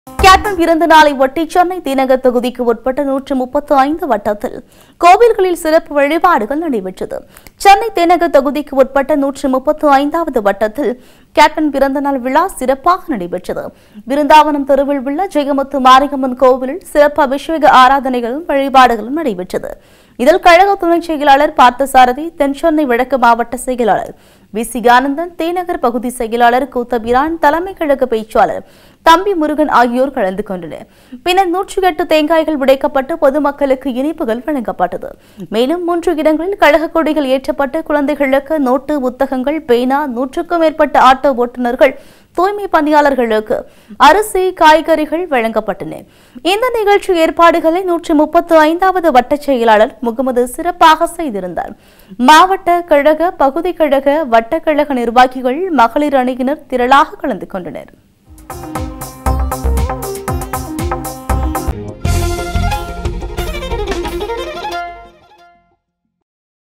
captain பிறந்த நாளை ஒட்டி சென்னை தீநகர் தொகுதிக்கு உட்பட்ட நூற்று முப்பத்து ஐந்து வட்டத்தில் கோவில்களில் சிறப்பு வழிபாடுகள் நடைபெற்றது சென்னை தீநகர் தொகுதிக்கு உட்பட்ட நூற்று முப்பத்து ஐந்தாவது வட்டத்தில் கேப்டன் பிறந்தநாள் விழா சிறப்பாக நடைபெற்றது விருந்தாவனம் தெருவில் உள்ள ஜெயமுத்து மாரியம்மன் கோவிலில் சிறப்பு அபிஷேக ஆராதனைகளும் வழிபாடுகளும் நடைபெற்றது இதில் கழக துணைச் செயலாளர் பார்த்தசாரதி தென்சென்னை வடக்கு மாவட்ட செயலாளர் வி சி ஆனந்தன் தீநகர் பகுதி செயலாளர் கூத்தபிரான் தலைமை கழக பேச்சாளர் தம்பி முருகன் ஆகியோர் கலந்து கொண்டனர் பின்னர் நூற்றி எட்டு தேங்காய்கள் உடைக்கப்பட்டு பொதுமக்களுக்கு இனிப்புகள் வழங்கப்பட்டது மேலும் மூன்று இடங்களில் கழக கொடிகள் ஏற்றப்பட்டு குழந்தைகளுக்கு நோட்டு புத்தகங்கள் பேனா நூற்றுக்கும் மேற்பட்ட ஆட்டோ ஓட்டுநர்கள் தூய்மை பணியாளர்களுக்கு அரிசி காய்கறிகள் வழங்கப்பட்டன இந்த நிகழ்ச்சி ஏற்பாடுகளை நூற்றி முப்பத்து ஐந்தாவது வட்டச் செயலாளர் முகமது சிறப்பாக செய்திருந்தார் மாவட்ட கழக பகுதி கழக வட்டக்கழக நிர்வாகிகள் மகளிர் அணியினர் திரளாக கலந்து கொண்டனர்